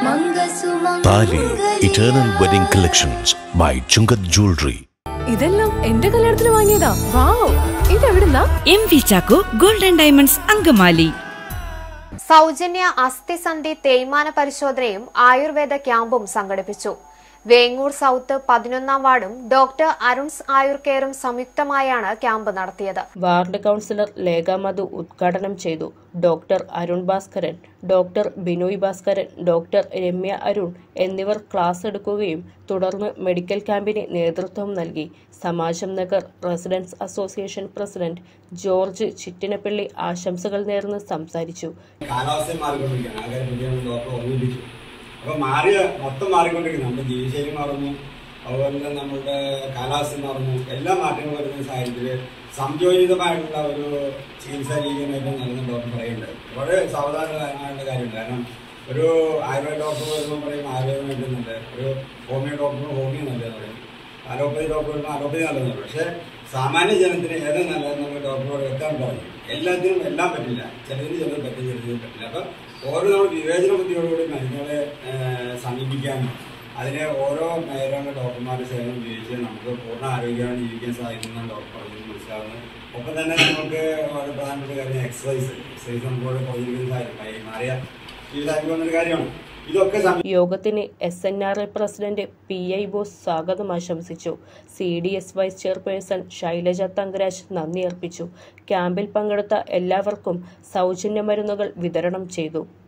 താലി eternal wedding collections by Chungath jewellery ഇതെല്ലാം എന്റെ കല്യാണത്തിന് വാങ്ങിയതാ വാവ് ഇതെവിടുന്നാ M V Chacko golden diamonds Angamaly സൗജന്യ അസ്ഥിസന്ധി തേയ്മാന പരിശോധനയും ആയുർവേദ ക്യാമ്പും സംഘടിപ്പിച്ചു വേങ്ങൂർ സൗത്ത് പതിനൊന്നാം വാർഡും ഡോക്ടർ അരുൺസ് ആയുർ കെയറും സംയുക്തമായാണ് ക്യാമ്പ് നടത്തിയത് വാർഡ് കൗൺസിലർ ലേഖ മധു ഉദ്ഘാടനം ചെയ്തു doctor Arun Bhaskaran doctor Binoy Bhaskaran doctor Ramya Arun എന്നിവർ ക്ലാസ് എടുക്കുകയും തുടർന്ന് മെഡിക്കൽ ക്യാമ്പിന് നേതൃത്വം നൽകി Samajam Nagar residence association president George Chittinappilly ആശംസകൾ നേർന്ന് സംസാരിച്ചു കാലാവസ്ഥ മാറിക്കൊണ്ടിരിക്കുകയാണ് ആൾക്കാർ പുതിയ ഡോക്ടർ ഓർമ്മിപ്പിച്ചു അപ്പോൾ മാറിയ മൊത്തം മാറിക്കൊണ്ടിരിക്കുന്നു നമ്മുടെ ജീവിതശൈലി മാറുന്നു അതുപോലെ തന്നെ നമ്മുടെ കാലാവസ്ഥ മാറുന്നു എല്ലാ മാറ്റങ്ങളും വരുന്ന സാഹചര്യത്തിൽ സംയോജിതമായിട്ടുള്ള ഒരു ചികിത്സാ രീതിയായിട്ട് നൽകുന്ന ഡോക്ടർ പറയുന്നുണ്ട് വളരെ സാവധാനമായുള്ള കാര്യമുണ്ട് കാരണം ഒരു ആയുർവേദ ഡോക്ടർ വരുമ്പോൾ പറയും ആയുർവേദം വേണ്ടുന്നുണ്ട് ഒരു ഹോമിയോ ഡോക്ടർ ഹോമിയോ നല്ലതെന്ന് പറയും അലോപ്പതി ഡോക്ടർ വരുമ്പോൾ അലോപ്പതി നല്ലതെന്ന് പറയും പക്ഷേ സാമാന്യ ജനത്തിന് ഏത് നല്ലതെന്ന് നമ്മൾ ഡോക്ടറോട് വ്യക്തം പറയും എല്ലാത്തിനും എല്ലാം പറ്റില്ല ചിലതിന് ചിലത് പറ്റും ചിലതിന് പറ്റില്ല അപ്പം ഓരോ നമ്മൾ വിവേചന ബുദ്ധിയോടുകൂടി മരുന്നുകളെ ഏഹ്, സമീപിക്കാനും അതിനെ ഓരോ മേഖലയിലെ ഡോക്ടർമാരുടെ സേവനം ഉപയോഗിച്ച് നമുക്ക് പൂർണ്ണ ആരോഗ്യമാണ് ജീവിക്കാൻ സാധിക്കുന്നതാണ് ഡോക്ടർ പറഞ്ഞത് മനസ്സിലാവുന്നത് ഒപ്പം തന്നെ നമുക്ക് വളരെ പ്രധാനപ്പെട്ട കാര്യം എക്സസൈസ് എക്സസൈസ് നമുക്ക് വളരെ കുറഞ്ഞിരിക്കുന്ന സാഹചര്യം മാറിയ ജീവിതം വന്നൊരു കാര്യമാണ് ഇതൊക്കെ സമീ യോഗത്തിന് S N R I president P I Bose സ്വാഗതം ആശംസിച്ചു C D S vice chairperson Shailaja Thankaraj നന്ദി അർപ്പിച്ചു ക്യാമ്പിൽ പങ്കെടുത്ത എല്ലാവർക്കും സൗജന്യ മരുന്നുകൾ വിതരണം ചെയ്തു